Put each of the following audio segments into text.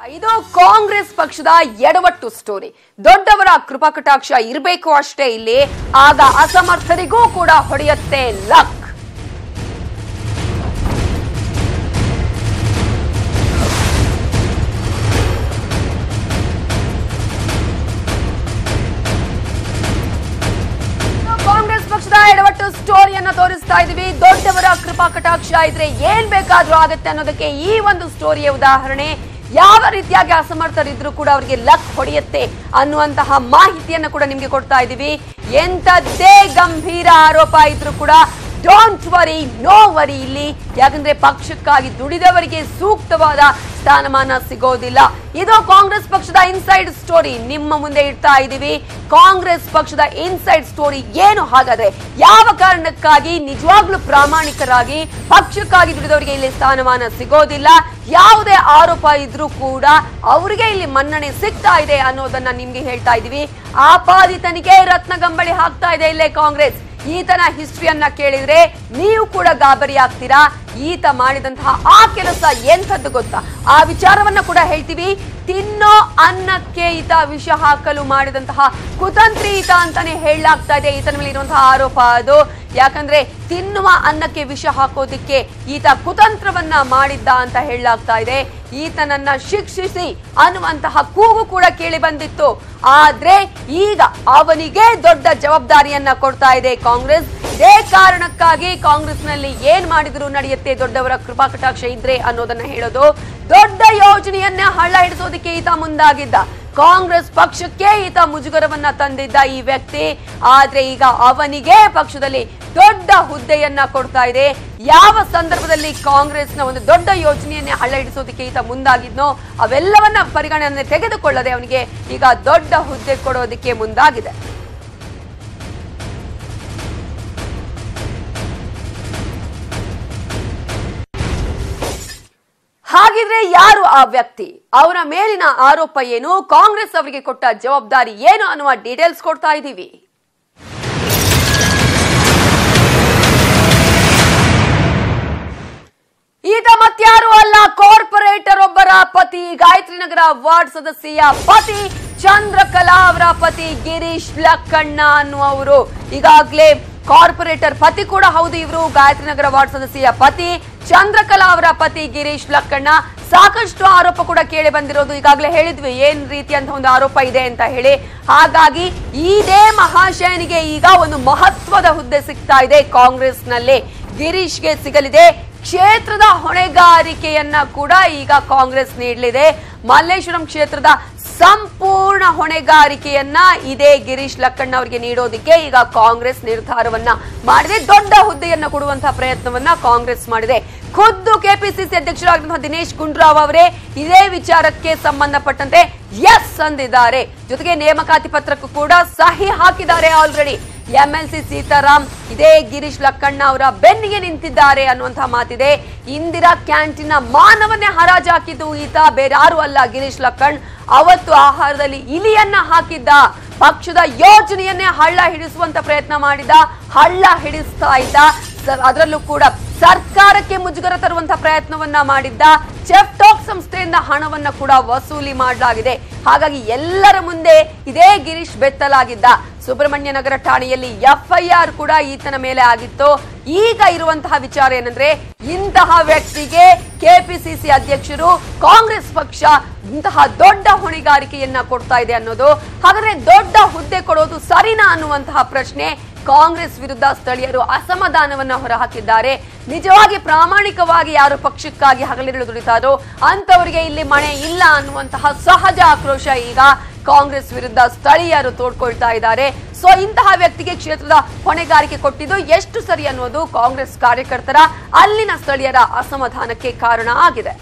ಇದು ಕಾಂಗ್ರೆಸ್ ಪಕ್ಷದ ಎಡವಟ್ಟು ಸ್ಟೋರಿ ದೊಡ್ಡವರ ಕೃಪಾ ಕಟಾಕ್ಷ ಇರಬೇಕು ಅಷ್ಟೇ ಇಲ್ಲಿ ಆಗ ಅಸಮರ್ಥರಿಗೂ ಕೂಡ ಹೊಡೆಯುತ್ತೆ ಲಕ್ ಕಾಂಗ್ರೆಸ್ ಪಕ್ಷದ ಎಡವಟ್ಟು ಸ್ಟೋರಿಯನ್ನ ತೋರಿಸ್ತಾ ಇದೀವಿ ದೊಡ್ಡವರ ಕೃಪಾ ಕಟಾಕ್ಷ ಇದ್ರೆ ಏನ್ ಬೇಕಾದ್ರೂ ಆಗತ್ತೆ ಅನ್ನೋದಕ್ಕೆ ಈ ಒಂದು ಸ್ಟೋರಿಯ ಉದಾಹರಣೆ ಯಾವ ರೀತಿಯಾಗಿ ಅಸಮರ್ಥರಿದ್ರು ಕೂಡ ಅವರಿಗೆ ಲಕ್ ಹೊಡೆಯುತ್ತೆ ಅನ್ನುವಂತಹ ಮಾಹಿತಿಯನ್ನ ಕೂಡ ನಿಮ್ಗೆ ಕೊಡ್ತಾ ಇದೀವಿ ಎಂತದ್ದೇ ಗಂಭೀರ ಆರೋಪ ಇದ್ರು ಕೂಡ ಡೋಂಟ್ ವರಿ ನೋ ವರಿ ಇಲ್ಲಿ ಯಾಕಂದ್ರೆ ಪಕ್ಷಕ್ಕಾಗಿ ದುಡಿದವರಿಗೆ ಸೂಕ್ತವಾದ ಸ್ಥಾನಮಾನ ಸಿಗೋದಿಲ್ಲ ಇದು ಕಾಂಗ್ರೆಸ್ ಪಕ್ಷದ ಇನ್ಸೈಡ್ ಸ್ಟೋರಿ ನಿಮ್ಮ ಮುಂದೆ ಇಡ್ತಾ ಇದ್ದೀವಿ ಕಾಂಗ್ರೆಸ್ ಪಕ್ಷದ ಇನ್ಸೈಡ್ ಸ್ಟೋರಿ ಏನು ಹಾಗಾದ್ರೆ ಯಾವ ಕಾರಣಕ್ಕಾಗಿ ನಿಜವಾಗ್ಲೂ ಪ್ರಾಮಾಣಿಕರಾಗಿ ಪಕ್ಷಕ್ಕಾಗಿ ದುಡಿದವರಿಗೆ ಇಲ್ಲಿ ಸ್ಥಾನಮಾನ ಸಿಗೋದಿಲ್ಲ ಯಾವುದೇ ಆರೋಪ ಇದ್ರೂ ಕೂಡ ಅವರಿಗೆ ಇಲ್ಲಿ ಮನ್ನಣೆ ಸಿಗ್ತಾ ಇದೆ ಅನ್ನೋದನ್ನ ನಿಮ್ಗೆ ಹೇಳ್ತಾ ಇದೀವಿ ಆಪಾದಿತನಿಗೆ ರತ್ನಗಂಬಳಿ ಹಾಕ್ತಾ ಇದೆ ಇಲ್ಲೇ ಕಾಂಗ್ರೆಸ್ ಈತನ ಹಿಸ್ಟ್ರಿಯನ್ನ ಕೇಳಿದ್ರೆ ನೀವು ಕೂಡ ಗಾಬರಿ ಆಗ್ತೀರಾ ಈತ ಮಾಡಿದಂತಹ ಆ ಕೆಲಸ ಎಂಥದ್ದು ಗೊತ್ತಾ ಆ ವಿಚಾರವನ್ನ ಕೂಡ ಹೇಳ್ತೀವಿ ತಿನ್ನೋ ಅನ್ನಕ್ಕೆ ಈತ ವಿಷ ಹಾಕಲು ಮಾಡಿದಂತಹ ಕುತಂತ್ರಿ ಈತ ಅಂತಾನೆ ಹೇಳಲಾಗ್ತಾ ಇದೆ ಈತನ ಮೇಲೆ ಇರುವಂತಹ ಆರೋಪ ಅದು ಯಾಕಂದ್ರೆ ತಿನ್ನುವ ಅನ್ನಕ್ಕೆ ವಿಷ ಹಾಕೋದಿಕ್ಕೆ ಈತ ಕುತಂತ್ರವನ್ನ ಮಾಡಿದ್ದ ಅಂತ ಹೇಳಲಾಗ್ತಾ ಇದೆ ಈತನನ್ನ ಶಿಕ್ಷಿಸಿ ಅನ್ನುವಂತಹ ಕೂಗು ಕೂಡ ಕೇಳಿ ಬಂದಿತ್ತು ಆದ್ರೆ ಈಗ ಅವನಿಗೆ ದೊಡ್ಡ ಜವಾಬ್ದಾರಿಯನ್ನ ಕೊಡ್ತಾ ಇದೆ ಕಾಂಗ್ರೆಸ್ ಇದೇ ಕಾರಣಕ್ಕಾಗಿ ಕಾಂಗ್ರೆಸ್ನಲ್ಲಿ ಏನ್ ಮಾಡಿದ್ರು ನಡೆಯುತ್ತೆ ದೊಡ್ಡವರ ಕೃಪಾ ಕಟಾಕ್ಷ ಇದ್ರೆ ಅನ್ನೋದನ್ನ ಹೇಳೋದು ದೊಡ್ಡ ಯೋಜನೆಯನ್ನ ಹಳ್ಳ ಹಿಡಿಸೋದಕ್ಕೆ ಈತ ಮುಂದಾಗಿದ್ದ ಕಾಂಗ್ರೆಸ್ ಪಕ್ಷಕ್ಕೆ ಈತ ಮುಜುಗರವನ್ನ ತಂದಿದ್ದ ಈ ವ್ಯಕ್ತಿ ಆದ್ರೆ ಈಗ ಅವನಿಗೆ ಪಕ್ಷದಲ್ಲಿ ದೊಡ್ಡ ಹುದ್ದೆಯನ್ನ ಕೊಡ್ತಾ ಇದೆ ಯಾವ ಸಂದರ್ಭದಲ್ಲಿ ಕಾಂಗ್ರೆಸ್ನ ಒಂದು ದೊಡ್ಡ ಯೋಜನೆಯನ್ನೇ ಹಳ್ಳ ಹಿಡಿಸೋದಕ್ಕೆ ಈತ ಮುಂದಾಗಿದ್ನೋ ಅವೆಲ್ಲವನ್ನ ಪರಿಗಣನೆ ತೆಗೆದುಕೊಳ್ಳದೆ ಅವನಿಗೆ ಈಗ ದೊಡ್ಡ ಹುದ್ದೆ ಕೊಡೋದಕ್ಕೆ ಮುಂದಾಗಿದೆ ಹಾಗಿದ್ರೆ ಯಾರು ಆ ವ್ಯಕ್ತಿ ಅವರ ಮೇಲಿನ ಆರೋಪ ಏನು ಕಾಂಗ್ರೆಸ್ ಅವರಿಗೆ ಕೊಟ್ಟ ಜವಾಬ್ದಾರಿ ಏನು ಅನ್ನುವ ಡೀಟೇಲ್ಸ್ ಕೊಡ್ತಾ ಇದ್ದೀವಿ ಈತ ಮತ್ಯಾರು ಅಲ್ಲ ಕಾರ್ಪೊರೇಟರ್ ಒಬ್ಬರ ಪತಿ ಗಾಯತ್ರಿ ನಗರ ವಾರ್ಡ್ ಸದಸ್ಯೆಯ ಪತಿ ಚಂದ್ರಕಲಾ ಅವರ ಪತಿ ಗಿರೀಶ್ ಲಕ್ಕಣ್ಣ ಅನ್ನುವರು ಈಗಾಗಲೇ ಕಾರ್ಪೊರೇಟರ್ ಪತಿ ಕೂಡ ಹೌದು ಇವರು ಗಾಯತ್ರಿ ನಗರ ವಾರ್ಡ್ ಸದಸ್ಯೆಯ ಪತಿ ಚಂದ್ರಕಲಾ ಅವರ ಪತಿ ಗಿರೀಶ್ ಲಕ್ಕಣ್ಣ ಸಾಕಷ್ಟು ಆರೋಪ ಕೂಡ ಕೇಳಿ ಬಂದಿರೋದು ಈಗಾಗಲೇ ಹೇಳಿದ್ವಿ ಏನ್ ರೀತಿಯಂತ ಒಂದು ಆರೋಪ ಇದೆ ಅಂತ ಹೇಳಿ ಹಾಗಾಗಿ ಇದೇ ಮಹಾಶಯನಿಗೆ ಈಗ ಒಂದು ಮಹತ್ವದ ಹುದ್ದೆ ಸಿಗ್ತಾ ಇದೆ ಕಾಂಗ್ರೆಸ್ನಲ್ಲಿ ಗಿರೀಶ್ಗೆ ಸಿಗಲಿದೆ ಕ್ಷೇತ್ರದ ಹೊಣೆಗಾರಿಕೆಯನ್ನ ಕೂಡ ಈಗ ಕಾಂಗ್ರೆಸ್ ನೀಡಲಿದೆ ಮಲ್ಲೇಶ್ವರಂ ಕ್ಷೇತ್ರದ ಸಂಪೂರ್ಣ ಹೊಣೆಗಾರಿಕೆಯನ್ನ ಇದೇ ಗಿರೀಶ್ ಲಕ್ಕಣ್ಣ ಅವರಿಗೆ ನೀಡೋದಕ್ಕೆ ಈಗ ಕಾಂಗ್ರೆಸ್ ನಿರ್ಧಾರವನ್ನ ಮಾಡಿದೆ ದೊಡ್ಡ ಹುದ್ದೆಯನ್ನ ಕೊಡುವಂತಹ ಪ್ರಯತ್ನವನ್ನ ಕಾಂಗ್ರೆಸ್ ಮಾಡಿದೆ ಖುದ್ದು ಕೆಪಿಸಿಸಿ ಅಧ್ಯಕ್ಷರಾಗಿರುವಂತಹ ದಿನೇಶ್ ಗುಂಡೂರಾವ್ ಅವರೇ ಇದೇ ವಿಚಾರಕ್ಕೆ ಸಂಬಂಧಪಟ್ಟಂತೆ ಎಸ್ ಅಂದಿದ್ದಾರೆ ಜೊತೆಗೆ ನೇಮಕಾತಿ ಪತ್ರಕ್ಕೂ ಕೂಡ ಸಹಿ ಹಾಕಿದ್ದಾರೆ ಆಲ್ರೆಡಿ ಎಂಎಲ್ಸಿ ಸೀತಾರಾಮ್ ಇದೇ ಗಿರೀಶ್ ಲಕ್ಕಣ್ಣ ಅವರ ಬೆನ್ನಿಗೆ ನಿಂತಿದ್ದಾರೆ ಅನ್ನುವಂತಹ ಮಾತಿದೆ ಇಂದಿರಾ ಕ್ಯಾಂಟೀನ್ ಮಾನವನ್ನೇ ಹರಾಜು ಹಾಕಿದ್ದು ಈತ ಬೇರೆ ಯಾರು ಅಲ್ಲ ಗಿರೀಶ್ ಲಕ್ಕಣ್ ಅವತ್ತು ಆಹಾರದಲ್ಲಿ ಇಲಿಯನ್ನ ಹಾಕಿದ್ದ ಪಕ್ಷದ ಯೋಜನೆಯನ್ನೇ ಹಳ್ಳ ಹಿಡಿಸುವಂತ ಪ್ರಯತ್ನ ಮಾಡಿದ ಹಳ್ಳ ಹಿಡಿಸ್ತಾ ಇದ್ದ ಸ- ಅದರಲ್ಲೂ ಕೂಡ ಸರ್ಕಾರಕ್ಕೆ ಮುಜುಗರ ತರುವಂತಹ ಪ್ರಯತ್ನವನ್ನ ಮಾಡಿದ್ದ ಚೆಫ್ಟಾಕ್ ಸಂಸ್ಥೆಯಿಂದ ಹಣವನ್ನ ಕೂಡ ವಸೂಲಿ ಮಾಡಲಾಗಿದೆ ಹಾಗಾಗಿ ಎಲ್ಲರ ಮುಂದೆ ಇದೇ ಗಿರೀಶ್ ಬೆತ್ತಲಾಗಿದ್ದ ಸುಬ್ರಹ್ಮಣ್ಯ ನಗರ ಠಾಣೆಯಲ್ಲಿ ಎಫ್ಐಆರ್ ಕೂಡ ಈತನ ಮೇಲೆ ಆಗಿತ್ತು ಈಗ ಇರುವಂತಹ ವಿಚಾರ ಏನಂದ್ರೆ ಇಂತಹ ವ್ಯಕ್ತಿಗೆ ಕೆಪಿಸಿಸಿ ಅಧ್ಯಕ್ಷರು ಕಾಂಗ್ರೆಸ್ ಪಕ್ಷ ಇಂತಹ ದೊಡ್ಡ ಹೊಣೆಗಾರಿಕೆಯನ್ನ ಕೊಡ್ತಾ ಇದೆ ಅನ್ನೋದು ಹಾಗಾದ್ರೆ ದೊಡ್ಡ ಹುದ್ದೆ ಕೊಡೋದು ಸರಿನಾ ಅನ್ನುವಂತಹ ಪ್ರಶ್ನೆ ಕಾಂಗ್ರೆಸ್ ವಿರುದ್ಧ ಸ್ಥಳೀಯರು ಅಸಮಾಧಾನವನ್ನ ಹೊರಹಾಕಿದ್ದಾರೆ ನಿಜವಾಗಿ ಪ್ರಾಮಾಣಿಕವಾಗಿ ಯಾರು ಪಕ್ಷಕ್ಕಾಗಿ ಹಗಲಿರುಳು ದುಡಿತಾರೋ ಅಂತವರಿಗೆ ಇಲ್ಲಿ ಮಣೆ ಇಲ್ಲ ಅನ್ನುವಂತಹ ಸಹಜ ಆಕ್ರೋಶ ಈಗ ಕಾಂಗ್ರೆಸ್ ವಿರುದ್ಧ ಸ್ಥಳೀಯರು ತೋಡ್ಕೊಳ್ತಾ ಇದ್ದಾರೆ ಸೊ ಇಂತಹ ವ್ಯಕ್ತಿಗೆ ಕ್ಷೇತ್ರದ ಹೊಣೆಗಾರಿಕೆ ಕೊಟ್ಟಿದ್ದು ಎಷ್ಟು ಸರಿ ಅನ್ನೋದು ಕಾಂಗ್ರೆಸ್ ಕಾರ್ಯಕರ್ತರ ಅಲ್ಲಿನ ಸ್ಥಳೀಯರ ಅಸಮಾಧಾನಕ್ಕೆ ಕಾರಣ ಆಗಿದೆ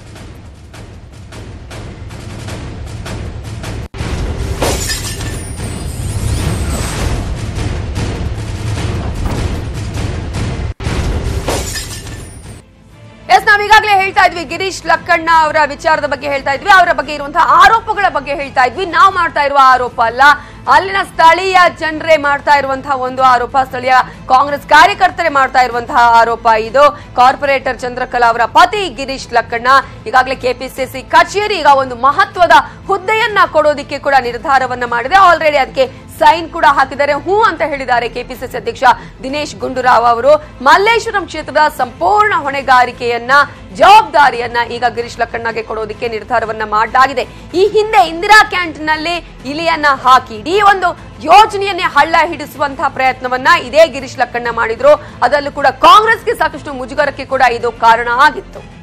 ಎಸ್ ನಾವೀಗಾಗಲೇ ಹೇಳ್ತಾ ಇದ್ವಿ ಗಿರೀಶ್ ಲಕ್ಕಣ್ಣ ಅವರ ವಿಚಾರದ ಬಗ್ಗೆ ಹೇಳ್ತಾ ಇದ್ವಿ ಅವರ ಬಗ್ಗೆ ಇರುವಂತಹ ಆರೋಪಗಳ ಬಗ್ಗೆ ಹೇಳ್ತಾ ಇದ್ವಿ ನಾವು ಮಾಡ್ತಾ ಇರುವ ಆರೋಪ ಅಲ್ಲ ಅಲ್ಲಿನ ಸ್ಥಳೀಯ ಜನರೇ ಮಾಡ್ತಾ ಇರುವಂತಹ ಒಂದು ಆರೋಪ ಸ್ಥಳೀಯ ಕಾಂಗ್ರೆಸ್ ಕಾರ್ಯಕರ್ತರೇ ಮಾಡ್ತಾ ಇರುವಂತಹ ಆರೋಪ ಇದು ಕಾರ್ಪೊರೇಟರ್ ಚಂದ್ರಕಲಾ ಅವರ ಪತಿ ಗಿರೀಶ್ ಲಕ್ಕಣ್ಣ ಈಗಾಗಲೇ ಕೆಪಿಸಿಸಿ ಕಚೇರಿ ಈಗ ಒಂದು ಮಹತ್ವದ ಹುದ್ದೆಯನ್ನ ಕೊಡೋದಿಕ್ಕೆ ಕೂಡ ನಿರ್ಧಾರವನ್ನ ಮಾಡಿದೆ ಆಲ್ರೆಡಿ ಅದಕ್ಕೆ ಸೈನ್ ಕೂಡ ಹಾಕಿದ್ದಾರೆ ಹೂ ಅಂತ ಹೇಳಿದ್ದಾರೆ ಕೆಪಿಸಿಸಿ ಅಧ್ಯಕ್ಷ ದಿನೇಶ್ ಗುಂಡೂರಾವ್ ಅವರು ಮಲ್ಲೇಶ್ವರಂ ಕ್ಷೇತ್ರದ ಸಂಪೂರ್ಣ ಹೊಣೆಗಾರಿಕೆಯನ್ನ ಜವಾಬ್ದಾರಿಯನ್ನ ಈಗ ಗಿರೀಶ್ ಲಕ್ಕಣ್ಣಗೆ ಕೊಡೋದಕ್ಕೆ ನಿರ್ಧಾರವನ್ನ ಮಾಡಲಾಗಿದೆ ಈ ಹಿಂದೆ ಇಂದಿರಾ ಕ್ಯಾಂಟೀನ್ ನಲ್ಲಿ ಇಲಿಯನ್ನ ಹಾಕಿ ಇಡೀ ಒಂದು ಯೋಜನೆಯನ್ನೇ ಹಳ್ಳ ಹಿಡಿಸುವಂತಹ ಪ್ರಯತ್ನವನ್ನ ಇದೇ ಗಿರೀಶ್ ಲಕ್ಕಣ್ಣ ಮಾಡಿದ್ರು ಅದರಲ್ಲೂ ಕೂಡ ಕಾಂಗ್ರೆಸ್ಗೆ ಸಾಕಷ್ಟು ಮುಜುಗರಕ್ಕೆ ಕೂಡ ಇದು ಕಾರಣ ಆಗಿತ್ತು